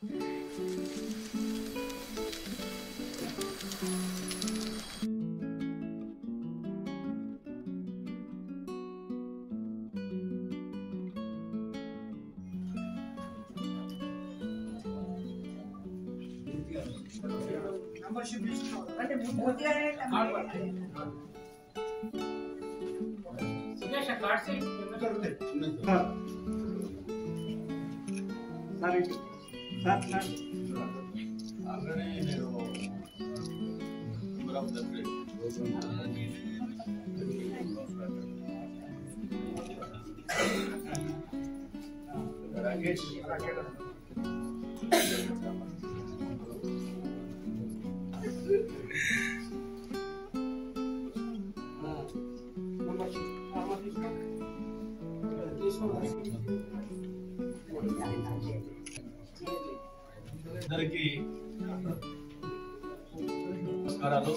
Already నేను member of the grade Rakesh అందరికీ నమస్కారాలు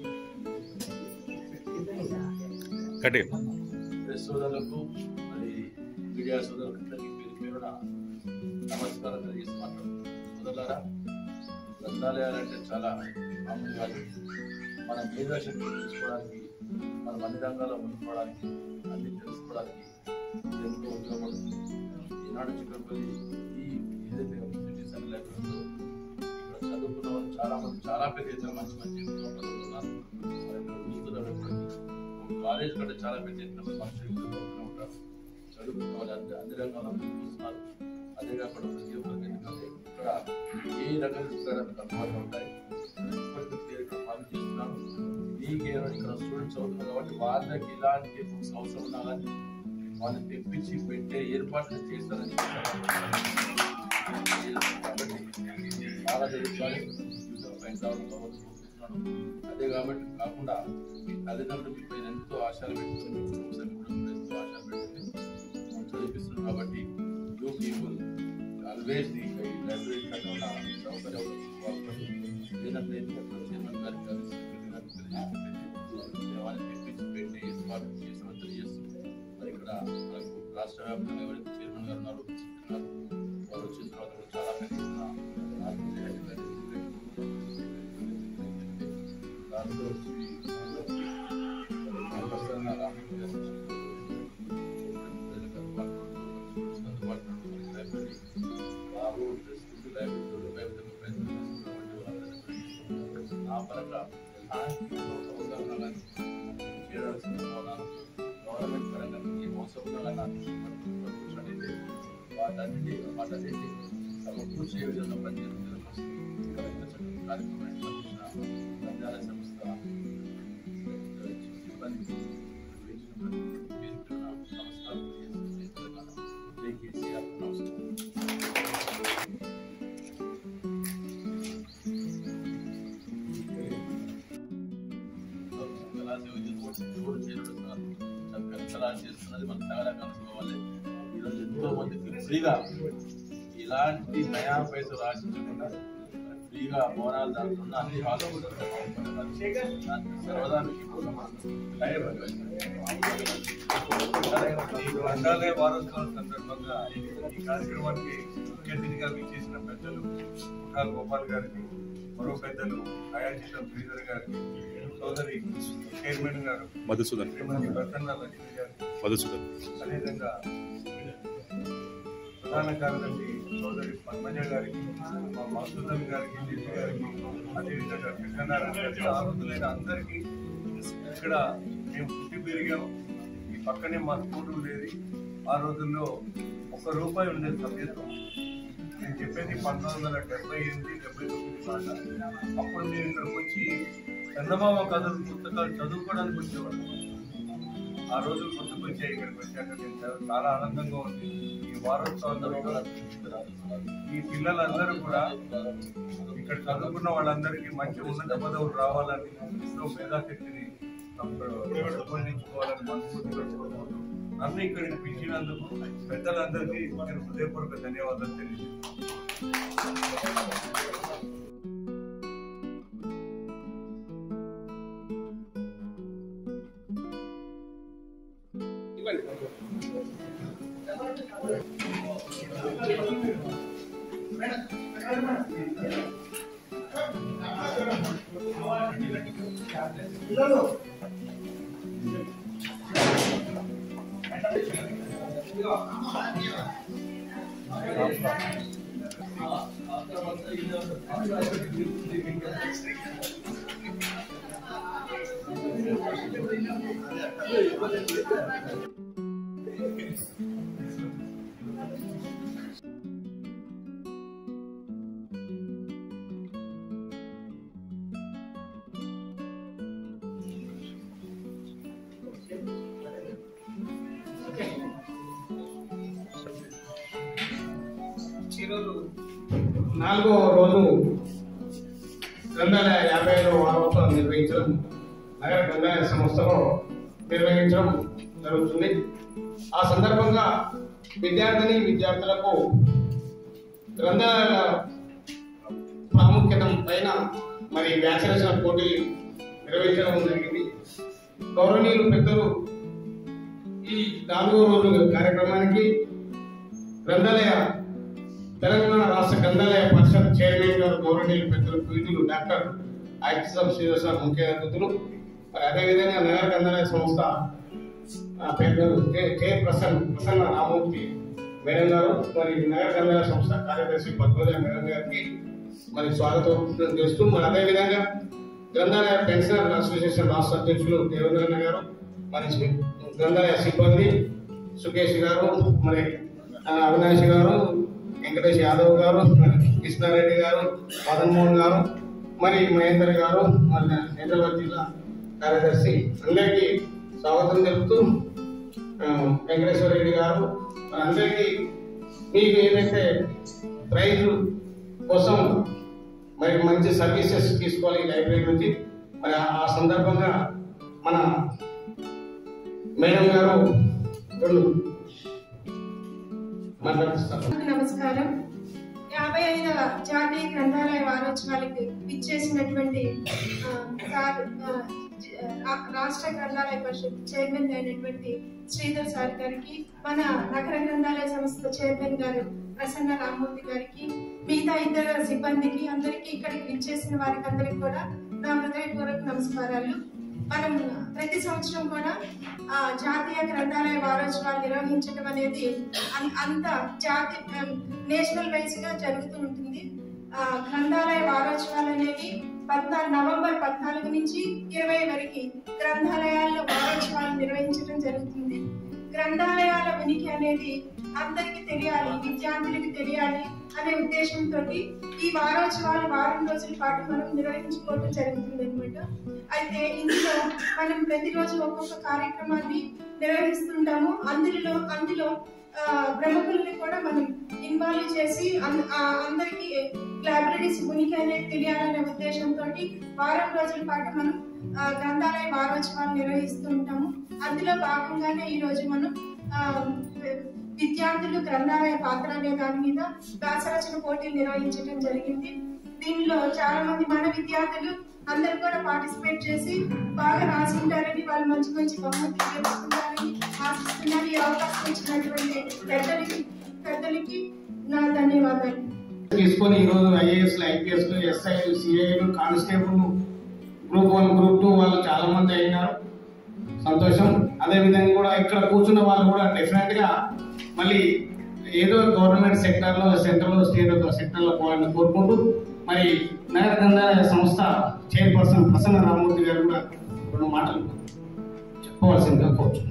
కటి ప్రెస్ సోదరులకు మరి మీడియా సోదరులకు అందరికీ పేరు పేరున నమస్కారం తెలియజేస్తున్నాను సోదరులారా గ్రంథాలయాలంటే చాలా మామూలు కాదు మన మేధాశక్తి తెలుసుకోవడానికి మన అన్ని రంగాల్లో ముందుకోవడానికి అన్ని తెలుసుకోవడానికి ఇది ఎంతో ఉపయోగపడుతుంది ఈనాడు చిక్కపల్లి ఈ ఏదైతే యూనివర్సిటీస్ అని లేకపోతే ఇక్కడ చదువుకున్న వాళ్ళు చాలా మంది చాలా పెద్ద ఎత్తున మంచి మంచి ఉద్యోగాలు ఉన్నారు మరి ఇక్కడ చూస్తున్నారు ఇప్పటికీ ఒక కాలేజ్ కంటే చాలా పెద్ద ఎత్తున మనుషులు ఇక్కడ చదువుతూనే ఉంటారు చదువుకున్న వాళ్ళు అన్ని అన్ని రంగాల్లో ముందుకు వస్తున్నారు అదే కాకుండా ప్రతి ఒక్కరికి ఎందుకంటే ఇక్కడ ఏ రకం చూసుకోవడానికి అందుబాటులో ఉంటాయి ఇప్పటికీ నేను ఇక్కడ పని చేస్తున్నాను మీకేమో ఇక్కడ స్టూడెంట్స్ అవుతున్నారు కాబట్టి వాళ్ళకి ఇలాంటి బుక్స్ అవసరం ఉన్నా కానీ వాళ్ళని తెప్పించి పెట్టే ఏర్పాట్లు చేస్తారని కాబట్టి చాలా జరుగుతుంది అదే కాబట్టి కాకుండా మీ తల్లిదండ్రులు మీ పైన ఎంతో ఆశలు పెట్టుకుని మీ కుటుంబ సభ్యులు కూడా ఎంతో ఆశలు పెట్టుకుని మనం చదివిస్తున్నాం కాబట్టి you people always the library కన్నా సౌకర్యం బాగుపడి లేనట్లయితే అక్కడ చైర్మన్ గారికి కానీ సెక్రటరీ గారికి తెలియజేసి వాళ్ళని తెప్పించి పెట్టి ఏర్పాటు చేసిన తెలియజేస్తుంది మరి ఇక్కడ మనకు రాష్ట్ర వ్యాప్తంగా ఎవరైతే చైర్మన్ గారు ఉన్నారు ఉన్నారు, వారు వచ్చిన తర్వాత కూడా చాలా పెద్ద ఎత్తున ఆర్థిక దాంట్లో వచ్చి ప్రస్తుతంగా రాష్ట్ర ప్రజలకు అందుబాటులో ఉన్న లైబ్రరీ బాబు తెలుసుకుంటూ లైబ్రరీలో వైవిధ్యంగా ప్రయత్నం చేస్తున్నటువంటి వాళ్ళందరినీ ఆ పరంగా ఎలాంటి అవగాహన కానీ చేయాల్సిన ఉన్నాను గవర్నమెంట్ పరంగా ఏ మోసం ఉన్నా కానీ కూర్చొని వాటన్నిటి వాటన్నిటి సమకూర్చే విధంగా పనిచేస్తున్న కార్యక్రమాన్ని నిర్వహించిన గ్రంథాలయ సంస్థ సిబ్బందికి నమస్కారం తెలియజేస్తున్నాను జై కేసీఆర్ నమస్కారం కళా సేవ చేసుకుంటూ ఎవరు చేయడం కాదు. చక్కని కళా చేస్తున్నది మన తగలకాల సేవ వల్లే ఈరోజు ఎంతో మందికి ఫ్రీగా ఇలాంటి నయా పైసలు ఆశించకుండా ఫ్రీగా భవనాలు దాంట్లో ఉన్న అన్ని హాస్పిటల్ సర్వదా మీకు ఈ గ్రంథాలయ వారోత్సవం సందర్భంగా ఈ కార్యక్రమానికి ముఖ్య అతిథిగా విచ్చేసిన పెద్దలు ముఠా గోపాల్ గారికి మరో పెద్దలు అయాచితం శ్రీధర్ గారికి సోదరి చైర్మన్ గారు మధుసూదన్ శ్రీమతి ప్రసన్న లక్ష్మి గారికి మధుసూదన్ అదేవిధంగా ప్రధాన కార్యదర్శి సోదరి పద్మజ గారికి మా మధుసూదన్ గారికి జిపి గారికి అదేవిధంగా కృష్ణనారాయణ గారికి ఆరోగ్యులైన అందరికీ ఇక్కడ మేము పుట్టి పెరిగాం ఈ పక్కనే మా స్కూల్ ఉండేది ఆ రోజుల్లో ఒక్క రూపాయి ఉండేది సభ్యత్వం నేను చెప్పేది పంతొమ్మిది వందల డెబ్బై ఎనిమిది డెబ్బై తొమ్మిది మాట అప్పుడు నేను ఇక్కడికి వచ్చి చందమామ కథలు పుస్తకాలు చదువుకోవడానికి వచ్చేవాడు ఆ రోజులు గుర్తుకొచ్చాయి ఇక్కడికి వచ్చాక నేను చాలా- చాలా ఆనందంగా ఉంది ఈ వారోత్సవాల్లో కూడా ఈ పిల్లలందరూ కూడా ఇక్కడ చదువుకున్న వాళ్ళందరికీ మంచి ఉన్నత పదవులు రావాలని ఎంతో మేధాశక్తిని పెంపొందించుకోవాలని మనస్ఫూర్తిగా కోరుకుంటూ నన్ను ఇక్కడికి పిలిచినందుకు పెద్దలందరికీ నేను హృదయపూర్వక ధన్యవాదాలు తెలియజేస్తున్నాను మేడం ఈరోజు నాలుగో రోజు రెండు వేల యాభై ఐదు వారోత్సవం నిర్వహించడం నగర గ్రంథాలయ సంస్థలో నిర్వహించడం జరుగుతుంది ఆ సందర్భంగా విద్యార్థిని విద్యార్థులకు గ్రంథాలయాల ప్రాముఖ్యత పైన మరి వ్యాసరచన పోటీలు నిర్వహించడం జరిగింది గౌరవనీయులు పెద్దలు ఈ నాలుగో రోజు కార్యక్రమానికి గ్రంథాలయ తెలంగాణ రాష్ట్ర గ్రంథాలయ పరిషత్ చైర్మన్ గారు గౌరవనీయులు పెద్దలు పీఠులు డాక్టర్ ఐటిసం శ్రీధర్ ముఖ్య అతిథులు మరి అదేవిధంగా నగర గ్రంథాలయ సంస్థ ఆ, పెద్దలు K K Prasanna Prasanna Ramurthy madam గారు మరి నగర గ్రంథాలయ సంస్థ కార్యదర్శి పద్మజ మేడం గారికి మరి స్వాగతం చేస్తూ మరి అదేవిధంగా గ్రంథాలయ పెన్షనర్ అసోసియేషన్ రాష్ట్ర అధ్యక్షులు దేవేంద్రన్న గారు మరి సి- గ్రంథాలయ సిబ్బంది సుకేష్ గారు మరి ఆ, అవినాష్ గారు వెంకటేష్ యాదవ్ గారు మరి కృష్ణారెడ్డి గారు మదన్ మోహన్ గారు మరి మహేందర్ గారు మరి హైదరాబాద్ జిల్లా కార్యదర్శి అందరికీ స్వాగతం తెలుపుతూ ఆ, వెంకటేశ్వర రెడ్డి గారు మరి అందరికీ మీకు ఏదైతే ప్రైజ్ కోసం మరి మంచి సర్వీసెస్ తీసుకోవాలి ఈ లైబ్రరీ నుంచి మరి ఆ- ఆ సందర్భంగా మన మేడం గారు రెండు మాట్లాడిస్తారు నమస్కారం యాభై ఐదవ జాతీయ గ్రంథాలయ వారోత్సవాలకు విచ్చేసినటువంటి ఆ, సార్ ఆ, జ- ఆ, రాష్ట్ర గ్రంథాలయ పరిషత్ చైర్మన్ అయినటువంటి శ్రీధర్ సార్ గారికి మన నగర గ్రంథాలయ సంస్థ చైర్మన్ గారు ప్రసన్న రామ్మూర్తి గారికి మిగతా ఇతర సిబ్బందికి అందరికీ ఇక్కడికి విచ్చేసిన వారికి అందరికి కూడా నా హృదయపూర్వక నమస్కారాలు మనం ప్రతి సంవత్సరం కూడా ఆ, జాతీయ గ్రంథాలయ వారోత్సవాలు నిర్వహించడం అనేది అన్- అంత జాతి నేషనల్ వైజ్ గా జరుగుతూ ఉంటుంది ఆ, గ్రంథాలయ వారోత్సవాలు అనేవి పద్నాలుగు నవంబర్ పద్నాలుగు నుంచి ఇరవై వరకు గ్రంథాలయాల్లో వారోత్సవాలు నిర్వహించడం జరుగుతుంది గ్రంథాలయాల ఉనికి అనేది అందరికీ తెలియాలి విద్యార్థులకి తెలియాలి అనే ఉద్దేశంతో ఈ వారోత్సవాలు వారం రోజుల పాటు మనం నిర్వహించుకోవడం జరుగుతుంది అనమాట అయితే ఇందులో మనం ప్రతిరోజు ఒక్కొక్క కార్యక్రమాన్ని నిర్వహిస్తుంటాము అందులో అందులో ఆ, ప్రముఖుల్ని కూడా మనం ఇన్వాల్వ్ చేసి అన్- ఆ, అందరికీ లైబ్రరీస్ ఉనికి అనేది తెలియాలనే ఉద్దేశంతో వారం రోజుల పాటు మనం ఆ, గ్రంథాలయ వారోత్సవాలు నిర్వహిస్తూ ఉంటాము అందులో భాగంగానే ఈ రోజు మనం ఆ, విద్యార్థులు గ్రంథాలయ పాత్ర అనే దాని మీద వ్యాసరచన పోటీలు నిర్వహించడం జరిగింది దీనిలో చాలా మంది మన విద్యార్థులు అందరూ కూడా పార్టిసిపేట్ చేసి బాగా రాసుకుంటారని వాళ్ళు మంచి మంచి బహుమతులు గెలుచుకుంటారని ఆశిస్తున్నారు ఈ అవకాశం ఇచ్చినటువంటి పెద్దలకి పెద్దలకి నా ధన్యవాదాలు తీసుకొని ఈరోజు ఐఏఎస్ ఐపీఎస్ ఎస్ఐలు సిఐలు constable group one group two వాళ్ళు చాలా మంది అయినారు సంతోషం అదే విధంగా కూడా ఇక్కడ కూర్చున్న వాళ్ళు కూడా డెఫినెట్ గా మళ్ళీ ఏదో గవర్నమెంట్ సెక్టర్ లో సెంట్రల్ లో స్టేట్ సెక్టర్ లో పోవాలని కోరుకుంటూ మరి నగర గ్రంథాలయ సంస్థ చైర్పర్సన్ ప్రసన్న రామూర్తి గారు కూడా రెండు మాటలు చెప్పవలసిందిగా కోరుచున్నాను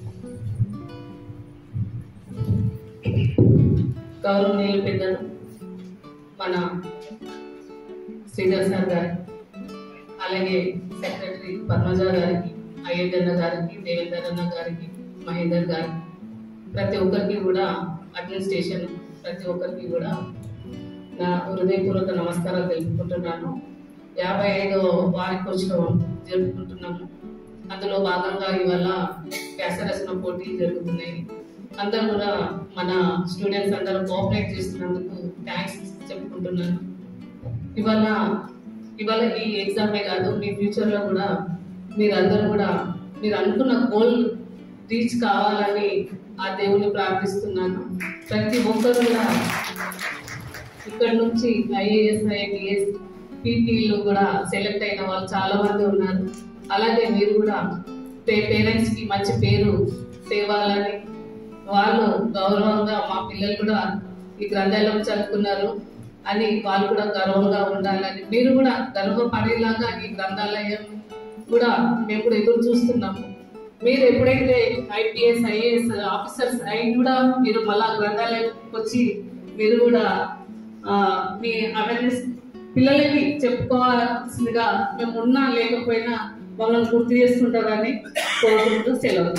గౌరవనీయులు పెద్దలు మన శ్రీధర్ సార్ గారికి అలాగే సెక్రటరీ పద్మజ గారికి అయ్యన్న గారికి దేవేందర్ అన్న గారికి మహేందర్ గారికి ప్రతి ఒక్కరికి కూడా అడ్మినిస్ట్రేషన్ ప్రతి ఒక్కరికి కూడా నా హృదయపూర్వక నమస్కారాలు తెలుపుకుంటున్నాను యాభై ఐదో వార్షికోత్సవం జరుపుకుంటున్నాము అందులో భాగంగా ఇవాళ వ్యాసరచన పోటీలు జరుగుతున్నాయి అందరూ కూడా మన స్టూడెంట్స్ అందరూ కోఆపరేట్ చేస్తున్నందుకు థ్యాంక్స్ చెప్పుకుంటున్నాను ఇవాళ ఇవాళ ఈ ఎగ్జామే కాదు మీ ఫ్యూచర్లో కూడా మీరందరూ కూడా మీరు అనుకున్న గోల్ రీచ్ కావాలని ఆ దేవుని ప్రార్థిస్తున్నాను ప్రతి ఒక్కరు కూడా ఇక్కడ నుంచి ఐఏఎస్ ఐఐటిఎస్ పీటీలు కూడా సెలెక్ట్ అయిన వాళ్ళు చాలా మంది ఉన్నారు అలాగే మీరు కూడా పేరెంట్స్ కి మంచి పేరు తేవాలని వాళ్ళు గౌరవంగా మా పిల్లలు కూడా ఈ గ్రంథాలయం చదువుకున్నారు అని వాళ్ళు కూడా గర్వంగా ఉండాలని మీరు కూడా గర్వపడేలాగా ఈ గ్రంథాలయం కూడా మేము కూడా ఎదురు చూస్తున్నాము మీరు ఎప్పుడైతే ఐపీఎస్ ఐఏఎస్ ఆఫీసర్స్ అయి కూడా మీరు మళ్ళా గ్రంథాలయంకి వచ్చి మీరు కూడా ఆ, మీ అవేర్నెస్ పిల్లలకి చెప్పుకోవాల్సిందిగా మేము ఉన్నా లేకపోయినా వాళ్ళని గుర్తు చేసుకుంటారని కోరుకుంటూ సెలవు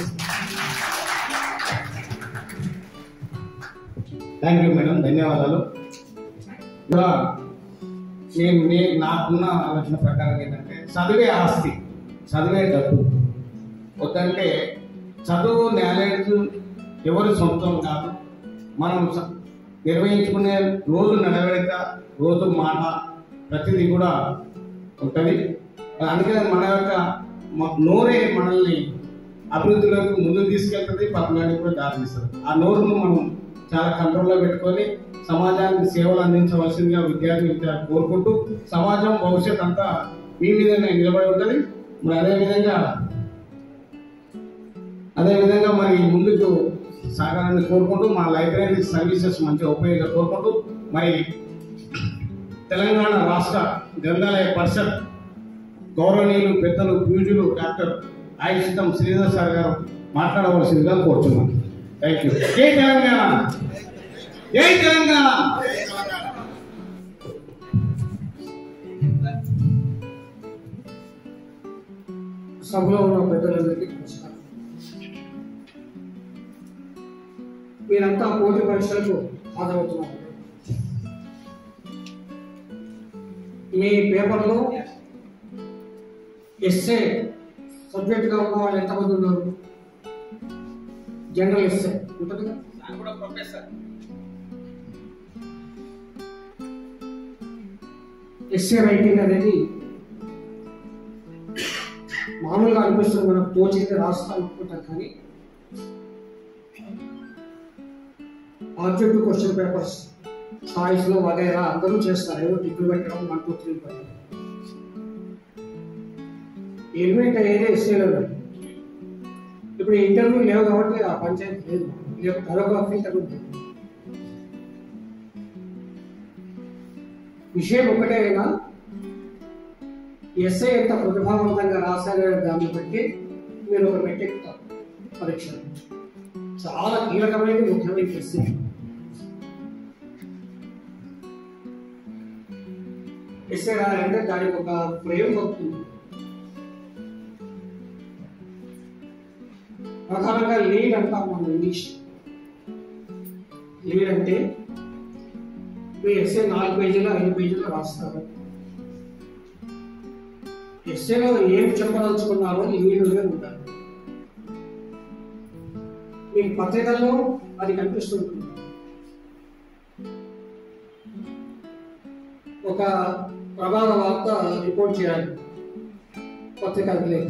థ్యాంక్ యూ మేడం ధన్యవాదాలు ఇలా నేను నేను నాకున్న ఆలోచన ప్రకారం ఏంటంటే చదివే ఆస్తి చదివే డబ్బు వద్దంటే చదువు నాలెడ్జ్ ఎవరి సొంతం కాదు మనం స- నిర్వహించుకునే రోజు నడవడిక రోజు మాట ప్రతిదీ కూడా ఉంటుంది అందుకని మన యొక్క మ- నోరే మనల్ని అభివృద్ధిలోకి ముందుకు తీసుకెళ్తుంది పట్టణానికి కూడా దారితీస్తుంది ఆ నోరును మనం చాలా కంట్రోల్లో పెట్టుకొని సమాజానికి సేవలు అందించవలసిందిగా విద్యార్థి విద్యార్థి కోరుకుంటూ సమాజం భవిష్యత్ అంతా మీ మీదనే నిలబడి ఉంటుంది మరి అదేవిధంగా అదేవిధంగా మరి ముందుకు సాగాలని కోరుకుంటూ మా లైబ్రరీ సర్వీసెస్ మంచిగా ఉపయోగ కోరుకుంటూ మరి తెలంగాణ రాష్ట్ర గ్రంథాలయ పరిషత్ గౌరవనీయులు పెద్దలు పూజులు డాక్టర్ ఆయుషితం శ్రీధర్ సార్ గారు మాట్లాడవలసిందిగా కోరుతున్నాను థ్యాంక్ యూ జై తెలంగాణ జై తెలంగాణ సభలో ఉన్న పెద్దలందరికీ నమస్కారం మీరంతా పోటీ పరీక్షలకు హాజరవుతున్నారు మీ పేపర్లో ఎస్ఏ సబ్జెక్ట్గా ఉన్న వాళ్ళు ఎంతమంది ఉన్నారు జనరల్ ఎస్ఏ ఉంటుంది కదా ఎస్ఏ రైటింగ్ అనేది మామూలుగా అనిపిస్తుంది మనకు తోచింది రాస్తాం అనుకుంటాం కానీ ఆబ్జెక్టివ్ క్వశ్చన్ పేపర్స్ చాయిస్ లో వగైరా అందరూ చేస్తారు ఏదో టిక్కులు పెట్టడం వన్ టూ త్రీ పెట్టడం ఎలిమెంట్ అయ్యేది ఎస్ఏలో ఇప్పుడు ఇంటర్వ్యూ లేవు కాబట్టి ఆ పంచాయతీ లేదు లేకపోతే అదొక ఫిల్టర్ ఉంటుంది విషయం ఒకటే అయినా ఎస్ఐ ఎంత ప్రతిభావంతంగా రాశారనే దాన్ని బట్టి మీరు ఒక మెట్రిక్ పరీక్ష చాలా కీలకమైనది ముఖ్యమైన ఎస్ఐ ఎస్ఐ రాయాలంటే దానికి ఒక ఫ్రేమ్ వస్తుంది ప్రధానంగా లీడ్ అంటాం మనం ఇంగ్లీష్ లీడ్ అంటే మీ ఎస్ఐ నాలుగు పేజీలు ఐదు పేజీలు రాస్తారు ఎస్ఏలో ఏం చెప్పదలుచుకున్నారో లీడుగా ఉంటారు మీ పత్రికల్లో అది కనిపిస్తుంటుంది ఒక ప్రమాద వార్త రిపోర్ట్ చేయాలి పత్రిక లేఖ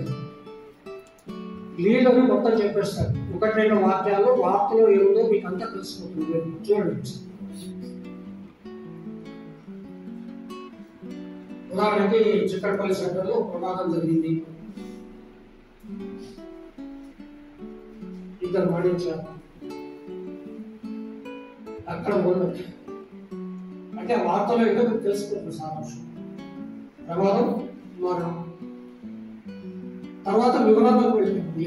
లీడర్ మొత్తం చెప్పేస్తారు ఒకటి రెండు వాక్యాలు వార్తలో ఏముందో మీకు అంతా తెలిసిపోతుంది చూడండి ఉదాహరణకి చిక్కడపల్లి సెంటర్లో ప్రమాదం జరిగింది ఇద్దరు మరణించారు అక్కడ ఉన్నది అంటే ఆ వార్తలో ఏంటో మీకు తెలిసిపోతుంది సారాంశం ప్రమాదం మరణం తర్వాత వివరాలకు వెళ్ళిపోయింది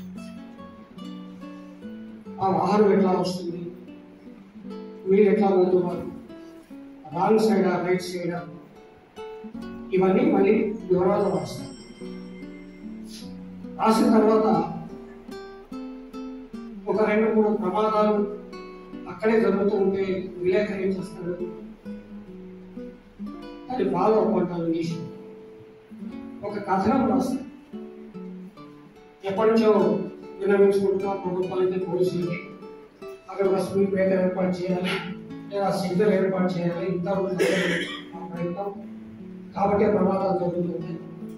ఆ వాహనం ఎట్లా వస్తుంది మీరు ఎట్లా వెళ్తున్నారు రాంగ్ సైడా రైట్ సైడా ఇవన్నీ మళ్ళీ వివరాలు రాస్తారు రాసిన తర్వాత ఒక రెండు మూడు ప్రమాదాలు అక్కడే జరుగుతూ ఉంటే విలేకరు ఏం చేస్తాడు అది ఫాలో అప్ అంటారు ఇంగ్లీష్ ఒక కథనం రాస్తాడు ఎప్పటి నుంచో విన్నవించుకుంటున్నా ప్రభుత్వానికి పోలీసులకి అక్కడ ఒక స్పీడ్ బ్రేకర్ ఏర్పాటు చేయాలి లేదా సిగ్నల్ ఏర్పాటు చేయాలి ఇంత ఉంది మా ప్రయత్నం కాబట్టి ప్రమాదాలు జరుగుతుంది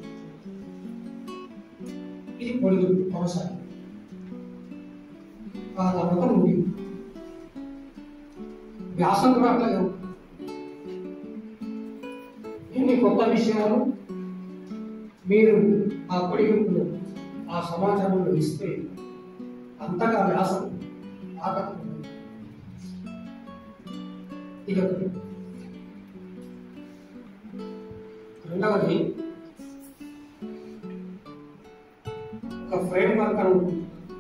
ఇది పొడుగు కొనసాగి ఆ తర్వాత ముగింపు వ్యాసం కూడా అట్లాగే ఉంటుంది. ఇన్ని కొత్త విషయాలు మీరు ఆ పొడిగింపులో ఆ సమాచారంలో ఇస్తే అంతగా వ్యాసం ఆకట్టుకుంటుంది ఇదొకటి రెండవది ఒక ఫ్రేమ్ వర్క్ అని ఉంటుంది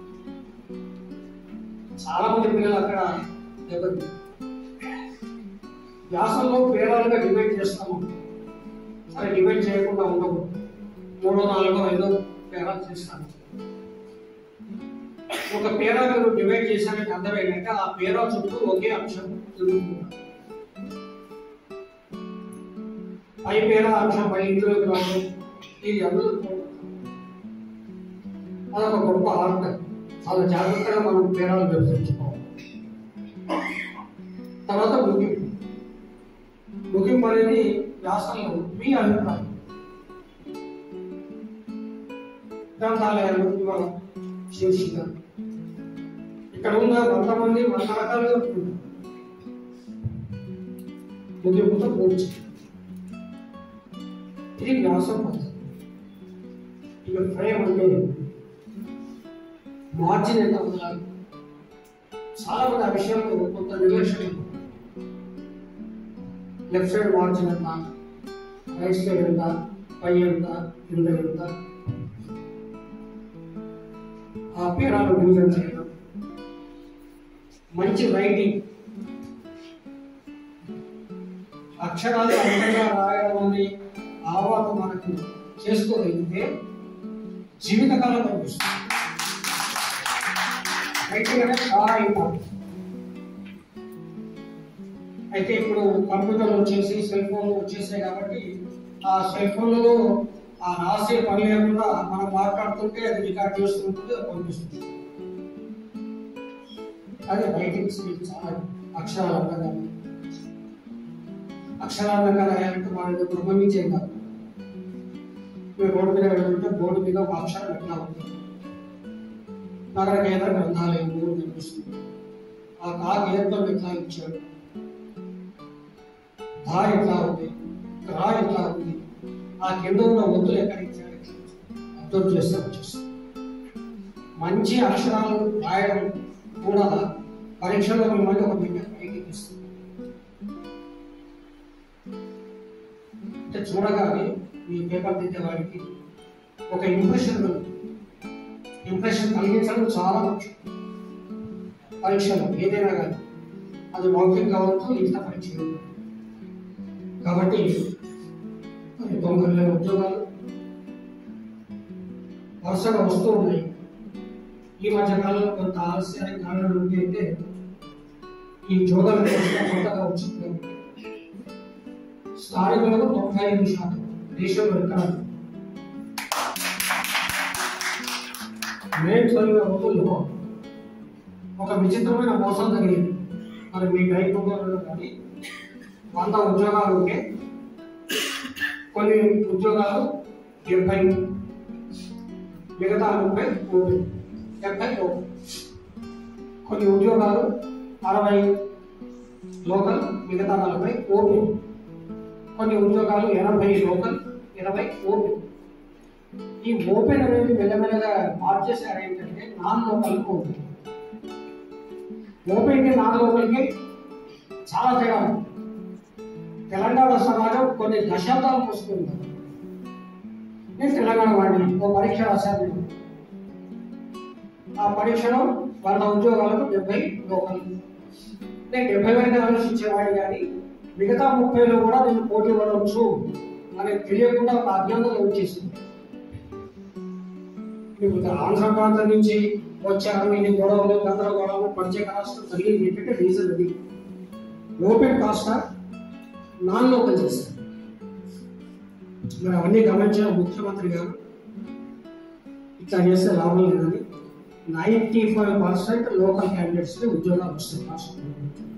చాలా మంది పిల్లలు అక్కడ దెబ్బతి వ్యాసంలో పేరాలుగా డిబేట్ చేస్తాము సరే డిబేట్ చేయకుండా ఉండవు మూడో నాలుగో ఐదో పేరాలు చేస్తాను ఒక పేరా మీరు డిబేట్ చేశారంటే అర్థం ఏంటంటే ఆ పేరా చుట్టూ ఒకే అంశం తిరుగుతుంది పై పేరా అంశం పై ఇంట్లోకి రావడం ఇది అందరూ అదొక గొప్ప ఆర్ట్ చాలా జాగ్రత్తగా మనం పేరాలు విభజించుకోవాలి తర్వాత ముగింపు ముగింపు అనేది వ్యాసంలో మీ అభిప్రాయం గ్రంథాలయాలు ఇవాళ శీర్షిక ఇక్కడ ఉన్న వంద మంది వంద రకాలుగా ఉంటుంది ముగింపుతో పూర్తి ఇది వ్యాసం పద్ధతి ఇక ఫ్రేమ్ అంటే మార్జిన్ ఎంత ఉండాలి చాలా మంది ఆ విషయంలో కొంత నిర్లక్ష్యం లెఫ్ట్ సైడ్ మార్జిన్ ఎంత రైట్ సైడ్ ఎంత పై ఎంత కింద ఎంత ఆ పేరాలు డివిజన్ చేయడం మంచి రైటింగ్ అక్షరాలు అందంగా రాయడం అనే అలవాటు మనకు చేసుకోగలిగితే జీవితకాలం కనిపిస్తుంది రైటింగ్ అనేది చాలా ఇంపార్టెంట్ అయితే ఇప్పుడు కంప్యూటర్లు వచ్చేసి సెల్ ఫోన్లు వచ్చేసాయి కాబట్టి ఆ సెల్ ఫోన్లలో ఆ రాసే పని లేకుండా మనం మాట్లాడుతుంటే అది రికార్డ్ చేస్తుంటుంది అది పంపిస్తుంది అదే రైటింగ్ స్కిల్ చాలా అక్షరాలు అందంగా అక్షరాలు అందంగా రాయాలంటే మనం గమనించే కాదు మీరు రోడ్డు మీద వెళ్తుంటే బోర్డు మీద ఒక అక్షరం ఎట్లా ఉంటుంది నగర కేంద్ర గ్రంథాలయం ఊరు కనిపిస్తుంది ఆ కాకి ఏర్పడి ఎట్లా ఇచ్చాడు ధా ఎట్లా ఉంది రా ఎట్లా ఉంది ఆ కింద ఉన్న ఒత్తులు ఎక్కడ ఇచ్చాడు అబ్జర్వ్ చేస్తే వచ్చేస్తుంది మంచి అక్షరాలు రాయడం కూడా పరీక్షలో మిమ్మల్ని ఒక బిడ్డ పైకి ఇస్తుంది అంటే చూడగానే మీ పేపర్ దిద్దే వాడికి ఒక ఇంప్రెషన్ కలుగుతుంది ఇంప్రెషన్ కలిగించడం చాలా ముఖ్యం పరీక్షలో ఏదైనా కానీ అది మౌఖిక కావచ్చు లిఖిత పరీక్ష కావచ్చు. కాబట్టి మరి తొంభై వేల ఉద్యోగాలు వరుసగా వస్తూ ఉన్నాయి ఈ మధ్య కాలంలో కొంత ఆలస్యానికి కారణం ఏంటి అంటే ఈ ఉద్యోగాల కోసం కొత్తగా వచ్చింది కాబట్టి స్థానికులకు తొంభై ఐదు శాతం దేశంలో ఎక్కడ మే చదివిన రోజుల్లో ఒక విచిత్రమైన మోసం జరిగింది మరి మీ గైకుంటలో కానీ వంద ఉద్యోగాలు ఉంటే కొన్ని ఉద్యోగాలు డెబ్బై మిగతా ముప్పై ఓపెన్ డెబ్బై ఓపెన్ కొన్ని ఉద్యోగాలు అరవై లోకల్ మిగతా నలభై ఓపెన్ కొన్ని ఉద్యోగాలు ఎనభై లోకల్ ఇరవై ఓపెన్ ఈ ఓపెన్ అనేది మెల్లమెల్లగా మార్చేసారు ఏంటంటే నాన్ లోకల్ ఓపెన్ ఓపెన్కి నాన్ లోకల్కి చాలా తేడా ఉంది తెలంగాణ సమాజం కొన్ని దశాబ్దాలు పోసుకుంది నేను తెలంగాణ వాడిని ఓ పరీక్ష రాశాను నేను. ఆ పరీక్షలో వంద ఉద్యోగాలకు డెబ్బై లోకల్ నేను డెబ్బై వరకు ఆలోచించేవాడిని కానీ మిగతా ముప్పైలో కూడా నేను పోటీ పడవచ్చు అనేది తెలియకుండా ఒక అజ్ఞానంలో వచ్చేసింది మీకు ఆంధ్ర ప్రాంతం నుంచి వచ్చారు ఇది గొడవలు గందరగోళము ప్రత్యేక రాష్ట్రం జరిగింది ఏంటంటే రీజన్ అది ఓపెన్ కాస్త నాన్ లోకల్ చేస్తారు మరి అవన్నీ గమనించిన ముఖ్యమంత్రి గారు ఇట్లా చేస్తే లాభం లేదని ninety five percent local candidates ఉద్యోగాలు వస్తాయి రాష్ట్రంలో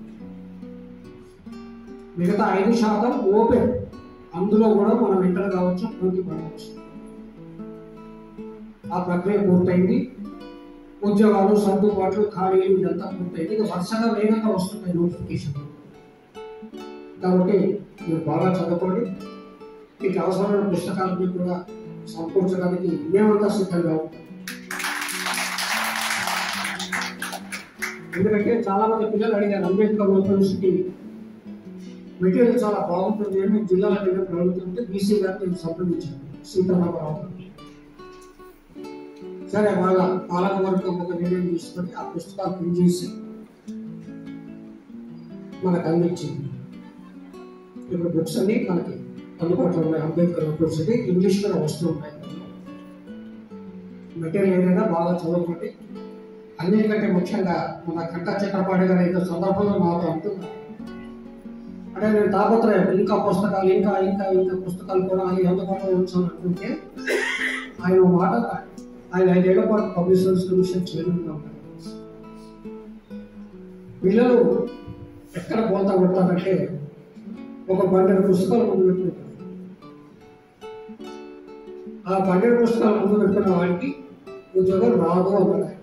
మిగతా ఐదు శాతం ఓపెన్ అందులో కూడా మనం ఎంటర్ కావచ్చు పోటీ పడవచ్చు ఆ ప్రక్రియ పూర్తయింది ఉద్యోగాలు సర్దుబాట్లు ఖాళీలు ఇదంతా పూర్తయింది ఇక వరుసగా వేగంగా వస్తున్నాయి నోటిఫికేషన్ కాబట్టి మీరు బాగా చదువుకోండి మీకు అవసరమైన పుస్తకాలన్నీ కూడా సమకూర్చడానికి మేమంతా సిద్ధంగా ఉంటాం ఎందుకంటే చాలా మంది పిల్లలు అడిగారు అంబేద్కర్ యూనివర్సిటీ మెటీరియల్ చాలా బాగుంటుంది అని జిల్లాలో వెళ్ళినప్పుడు అడుగుతుంటే బీసీ గారికి నేను సంప్రదించాను సీతారామరావు గారిని. సరే వాళ్ళ పాలక వర్గం ఒక నిర్ణయం తీసుకొని ఆ పుస్తకాలు ప్రింట్ చేసి మనకు అందించింది ఇప్పుడు బుక్స్ అన్ని మనకి అందుబాటులో ఉన్నాయి అంబేద్కర్ యూనివర్సిటీ ఇంగ్లీష్ కూడా వస్తూ ఉన్నాయి మెటీరియల్ ఏదైనా బాగా చదువుకోండి అన్నిటికంటే ముఖ్యంగా మన కట్ట చక్రపాణి గారు ఇంత సందర్భంలో నాతో అంటున్నారు అంటే నేను తాపత్రయం ఇంకా పుస్తకాలు ఇంకా ఇంకా ఇంకా పుస్తకాలు కూడా ఆయన అందుబాటులో ఉంచాలని అనుకుంటే ఆయన ఓ మాట ఆయన ఐదేళ్ల పాటు పబ్లిషర్స్ కమిషన్ చైర్మన్గా ఉన్నారు పిల్లలు ఎక్కడ పోతా కొడతారంటే ఒక పన్నెండు పుస్తకాలు ముందు పెట్టుకుంటారు ఆ పన్నెండు పుస్తకాలు ముందు పెట్టుకున్న వాడికి ఉద్యోగం రాదు అన్నాడు ఆయన.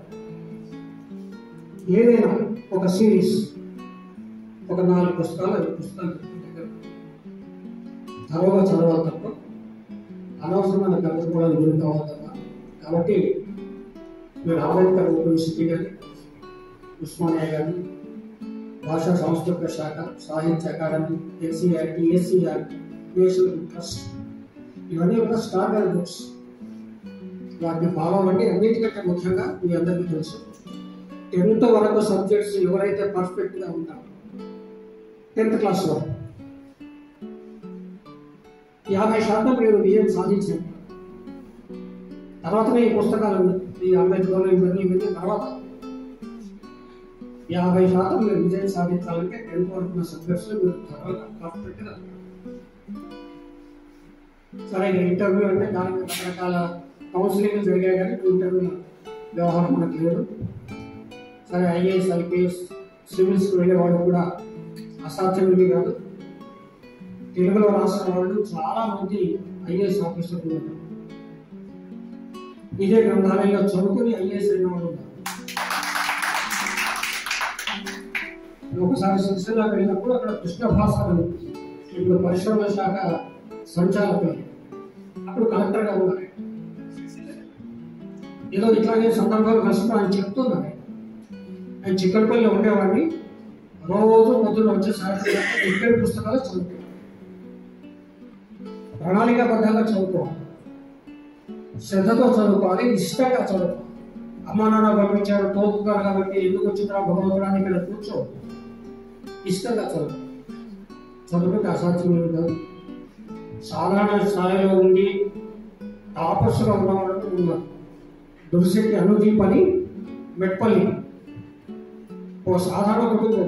ఏదైనా ఒక సిరీస్ ఒక నాలుగు పుస్తకాలు ఐదు పుస్తకాలు పెట్టుకుంటే తర్వాత చదవాలి తప్ప అనవసరమైన గందరగోళాలు గురి కావాలి కదా కాబట్టి మీరు అంబేద్కర్ యూనివర్సిటీ కానీ ఉస్మానియా కానీ భాషా సాంస్కృతిక శాఖ Sahitya Akademi NCERT SCERT national trust ఇవన్నీ కూడా స్టాండర్డ్ బుక్స్ వాటిని ఫాలో అవ్వండి అన్నిటికంటే ముఖ్యంగా మీ అందరికీ తెలుసు టెన్త్ వరకు సబ్జెక్ట్స్ ఎవరైతే పర్ఫెక్ట్గా ఉంటారో టెన్త్ క్లాస్ వరకు యాభై శాతం మీరు విజయం సాధించారు తర్వాతనే ఈ పుస్తకాలు ఈ అంబేద్కర్ ఇవన్నీ ఇవన్నీ తర్వాత యాభై శాతం మీరు విజయం సాధించాలంటే టెన్త్ వరకు ఉన్న సబ్జెక్ట్స్ మీరు తర్వాత పర్ఫెక్ట్గా సరే ఇక ఇంటర్వ్యూ అంటే దానికి రకరకాల కౌన్సిలింగ్ జరిగాయి కానీ ఇంటర్వ్యూ వ్యవహారం మనకు లేదు సరే ఐఏఎస్ ఐపీఎస్ సివిల్స్కి వెళ్ళే వాళ్ళు కూడా అసాధ్యమైనవి కాదు తెలుగులో రాసిన వాళ్ళు చాలా మంది ఐఏఎస్ ఆఫీసర్లు ఉన్నారు ఇదే గ్రంథాలయంలో చదువుకుని ఐఏఎస్ అయిన వాళ్ళు ఉన్నారు ఒకసారి సిరిసిల్ల వెళ్ళినప్పుడు అక్కడ కృష్ణ భాస్కర్ అని ఇప్పుడు పరిశ్రమల శాఖ సంచాలకులు అప్పుడు కలెక్టర్గా ఉన్నారు ఏదో ఇట్లాగే సందర్భాలు కలిసి ఆయన చెప్తున్నారు ఆయన చిక్కడపల్లిలో ఉండేవాడిని రోజు పొద్దున్న వచ్చే సాయంత్రం దాకా ఇద్దరు పుస్తకాలు చదువుతాడు ప్రణాళికాబద్ధంగా చదువుకోవాలి శ్రద్ధతో చదువుకోవాలి ఇష్టంగా చదువుకోవాలి అమ్మా నాన్న పంపించారు తోపుతారు కాబట్టి ఎందుకు వచ్చినా భగవంతుడాన్ని ఇక్కడ కూర్చో ఇష్టంగా చదువు చదువుకుంటే అసాధ్యమైన కాదు సాధారణ స్థాయిలో ఉండి టాపర్స్గా ఉన్న వాళ్ళు ఉన్నారు దుర్శక్తి అనుదీప్ అని మెట్పల్లి ఓ సాధారణ కుటుంబం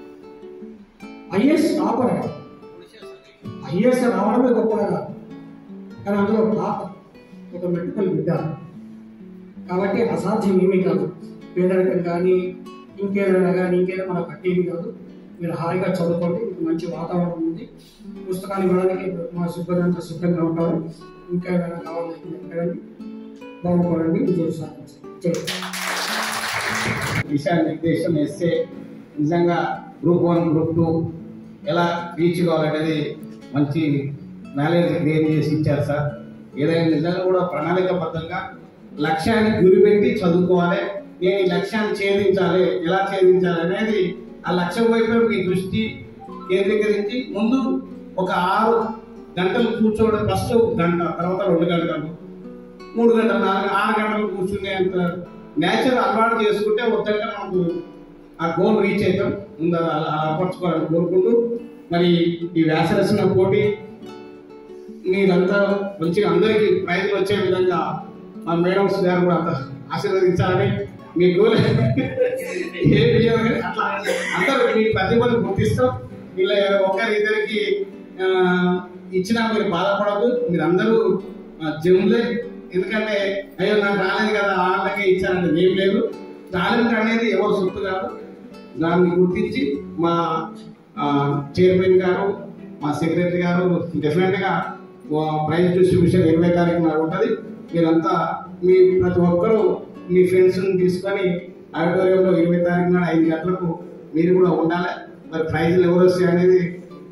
ఐఏఎస్ టాపర్ ఐఏఎస్ రావడమే గొప్పగా కాదు కానీ అందులో టాపర్ ఒక మెట్పల్లి బిడ్డ కాబట్టి అసాధ్యం ఏమీ కాదు పేదరికం కానీ ఇంకేదైనా కానీ ఇంకేదైనా మనకు కట్టేది కాదు మీరు హాయిగా చదువుకోండి మీకు మంచి వాతావరణం ఉంది పుస్తకాలు ఇవ్వడానికి మా సిబ్బంది అంతా సిద్ధంగా ఉంటారు ఇంకా ఏమైనా కావాలంటే బాగుపడండి విజయం సాధించండి జై హింద్. దిశానిర్దేశం వేస్తే నిజంగా గ్రూప్ వన్ గ్రూప్ టూ ఎలా రీచ్ కావాలనేది మంచి నాలెడ్జ్ క్రియేట్ చేసి ఇచ్చారు సార్ ఏదైనా నిజంగా కూడా ప్రణాళికబద్ధంగా లక్ష్యాన్ని గురిపెట్టి చదువుకోవాలి నేను ఈ లక్ష్యాన్ని ఛేదించాలి ఎలా ఛేదించాలి అనేది ఆ లక్ష్యం వైపు మీ దృష్టి కేంద్రీకరించి ముందు ఒక ఆరు గంటలు కూర్చోవడం ఫస్ట్ గంట తర్వాత రెండు గంటలు మూడు గంటలు నాలుగు ఆరు గంటలు కూర్చునేంత నేచర్ అలవాటు చేసుకుంటే వద్దంటే మనకు ఆ గోల్ రీచ్ అవుతాం ముందు అలా అలా అలవర్చుకోవాలని కోరుకుంటూ మరి ఈ వ్యాసరచన పోటీ మీరంతా మంచిగా అందరికీ ప్రైజ్లు వచ్చే విధంగా మా మేడమ్స్ గారు కూడా అంత ఆశీర్వదించాలని మీ గోల్ ఏ విజయం కానీ అట్లా అందరూ మీ ప్రతిభను గుర్తిస్తాం ఇలా ఒకరి ఇద్దరికి ఆ, ఇచ్చినా మీరు బాధపడదు మీరు అందరూ జమ్లే ఎందుకంటే అయ్యో నాకు రాలేదు కదా వాళ్ళకే ఇచ్చానంటే ఏం లేదు టాలెంట్ అనేది ఎవరు సొత్తు కాదు దాన్ని గుర్తించి మా చైర్మన్ గారు మా సెక్రటరీ గారు డెఫినెట్గా ప్రైజ్ డిస్ట్రిబ్యూషన్ ఇరవై తారీఖు నాడు ఉంటుంది మీరంతా మీ ప్రతి ఒక్కరూ మీ ఫ్రెండ్స్ని తీసుకొని ఆడిటోరియంలో ఇరవై తారీఖు నాడు ఐదు గంటలకు మీరు కూడా ఉండాలి మరి ప్రైజ్లు ఎవరు వస్తాయి అనేది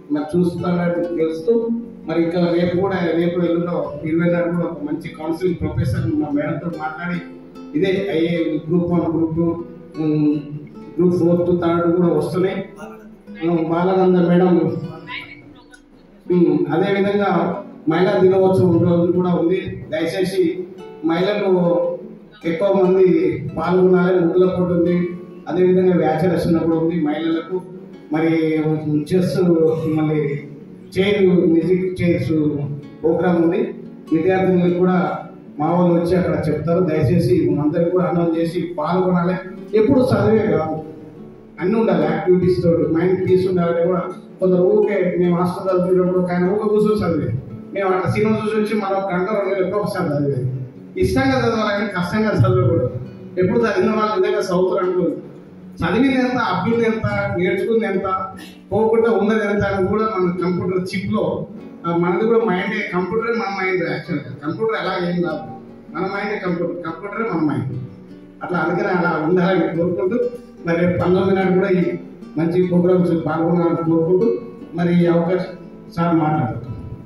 మరి చూస్తారని తెలుస్తూ మరి ఇంకా రేపు కూడా రేపు ఎల్లుండో ఇరవై నాడు కూడా ఒక మంచి కౌన్సిలింగ్ ప్రొఫెసర్ మా మేడంతో మాట్లాడి ఇదే IA group one group two group fourth third కూడా వస్తున్నాయి ఉమ్, బాలానంద మేడం ఉమ్, అదే విధంగా మహిళా దినోత్సవం రోజు కూడా ఉంది దయచేసి మహిళలు ఎక్కువ మంది పాల్గొనాలి ముగ్గుల పోటీ ఉంది అదేవిధంగా వ్యాచరచన కూడా ఉంది మహిళలకు మరి చెస్ మళ్ళీ చైర్ మ్యూజిక్ చైర్స్ ప్రోగ్రామ్ ఉంది విద్యార్థులకు కూడా మా వాళ్ళు వచ్చి అక్కడ చెప్తారు దయచేసి అందరికి కూడా అనౌన్స్ చేసి పాల్గొనాలి ఎప్పుడు చదివే కాదు అన్ని ఉండాలి యాక్టివిటీస్ తోటి మైండ్ పీస్ ఉండాలి కూడా కొందరు ఊరికే మేము హాస్టల్ చదివినప్పుడు కానీ ఊరికే కూర్చొని చదివే మేము అక్కడ సినిమా చూసి వచ్చి మనం గంట రెండు వేలు ఎక్కువ ఒకసారి చదివేది ఇష్టంగా చదవాలి కష్టంగా చదవకూడదు ఎప్పుడు చదివిన వాళ్ళు నిజంగా చదువుతారు అనుకోదు చదివింది ఎంత అబ్బింది ఎంత నేర్చుకుంది ఎంత పోకుండా ఉన్నది ఎంత అని కూడా మన కంప్యూటర్ చిప్ లో ఆ, మనది కూడా మైండ్ కంప్యూటర్ మన మైండ్ యాక్చువల్గా కంప్యూటర్ ఎలా ఏం కాదు మన మైండ్ కంప్యూటర్ కంప్యూటరే మన మైండ్ అట్లా అందుకని అలా ఉండాలని కోరుకుంటూ మరి రేపు పంతొమ్మిది నాడు కూడా ఈ మంచి ప్రోగ్రామ్స్ పాల్గొనాలని కోరుకుంటూ మరి ఈ అవకాశం సార్ మాట్లాడుతాం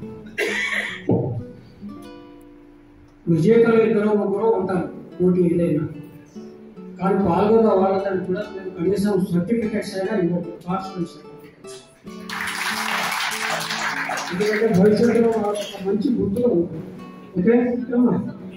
విజేతలు ఇద్దరు ముగ్గురు ఉంటారు పోటీ ఏదైనా కానీ పాల్గొన్న వాళ్ళకి కూడా మేము కనీసం సర్టిఫికెట్స్ అయినా ఇవ్వము పార్టిసిపెంట్ సర్టిఫికెట్స్ ఎందుకంటే భవిష్యత్తులో వాళ్ళకి ఒక మంచి గుర్తులు ఓకే ఏమ్మా?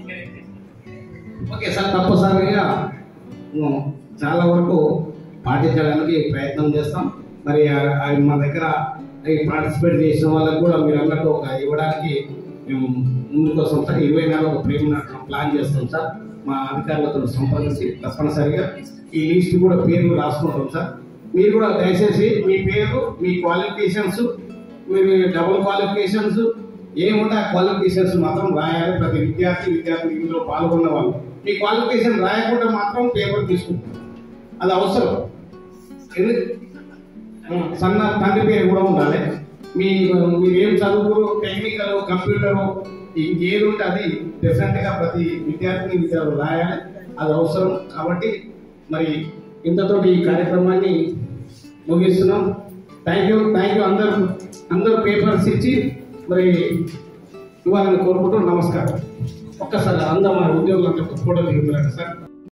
ఓకే సార్ తప్పనిసరిగా ఉమ్, చాలా వరకు పాటించడానికి ప్రయత్నం చేస్తాం మరి ఆ- ఆ మా దగ్గర ఈ పార్టిసిపేట్ చేసిన వాళ్ళకి కూడా మీరు అన్నట్టు ఒక ఇవ్వడానికి మేము ముందుకు వస్తాం సార్ ఇరవై నాలుగు ఒక ప్రేమ ప్లాన్ చేస్తాం సార్ మా అధికారులతో సంప్రదించి తప్పనిసరిగా ఈ లిస్ట్ కూడా పేర్లు రాసుకుంటాం సార్ మీరు కూడా దయచేసి మీ పేరు మీ క్వాలిఫికేషన్స్ మీరు డబుల్ క్వాలిఫికేషన్స్ ఏముంటే ఆ క్వాలిఫికేషన్స్ మాత్రం రాయాలి ప్రతి విద్యార్థి విద్యార్థి ఇందులో పాల్గొన్న వాళ్ళు మీ క్వాలిఫికేషన్ రాయకుండా మాత్రం పేపర్ తీసుకుంటారు అది అవసరం ఎందు- ఆ, సన్న తండ్రి పేరు కూడా ఉండాలి మీ మీరు ఏం చదువుకురు టెక్నికల్ కంప్యూటర్ ఇంకేది ఉంటే అది డెఫినెట్ గా ప్రతి విద్యార్థిని విద్యార్థులు రాయాలి అది అవసరం కాబట్టి మరి ఇంతతోటి ఈ కార్యక్రమాన్ని ముగిస్తున్నాం థ్యాంక్ యూ థ్యాంక్ యూ అందరు అందరు పేపర్స్ ఇచ్చి మరి ఇవ్వాలని కోరుకుంటూ నమస్కారం ఒక్కసారి అందరూ మన ఉద్యోగులంతా ఫోటో దిగుతున్నారు సార్